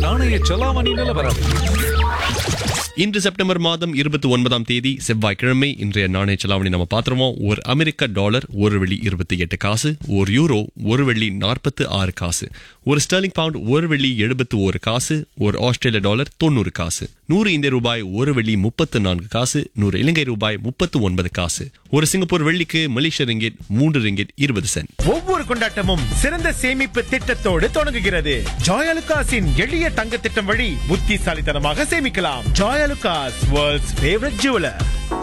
நாணய செலாவணி நிலவரம் இன்று செப்டம்பர் மாதம் இருபத்தி ஒன்பதாம் தேதி செவ்வாய்க்கிழமை இன்றைய நாணய செலாவணி நம்ம பார்த்துருவோம் ஒரு அமெரிக்க டாலர் ஒரு வெள்ளி இருபத்தி எட்டு காசு ஒரு யூரோ ஒரு வெள்ளி நாற்பத்து ஆறு காசு ஒரு ஸ்டெர்லிங் பவுண்ட் ஒரு வெள்ளி எழுபத்து ஒரு காசு ஒரு ஆஸ்திரேலிய டாலர் தொண்ணூறு காசு நூறு இந்திய ரூபாய் ஒரு வெள்ளி முப்பத்து நான்கு காசு நூறு இலங்கை ரூபாய் முப்பத்து ஒன்பது காசு ஒரு சிங்கப்பூர் வெள்ளிக்கு மலேசிய ரிங்கிட் மூன்று ரிங்கிட் இருபது சென்ட் ஒவ்வொரு கொண்டாட்டமும் சிறந்த சேமிப்பு திட்டத்தோடு தொடங்குகிறது ஜாயலுகாஸின் எளிய தங்க திட்டம் வழி புத்திசாலித்தனமாக சேமிக்கலாம் ஜாயலுகாஸ் வேர்ல்ட்ஸ் ஃபேவரட் ஜுவலர்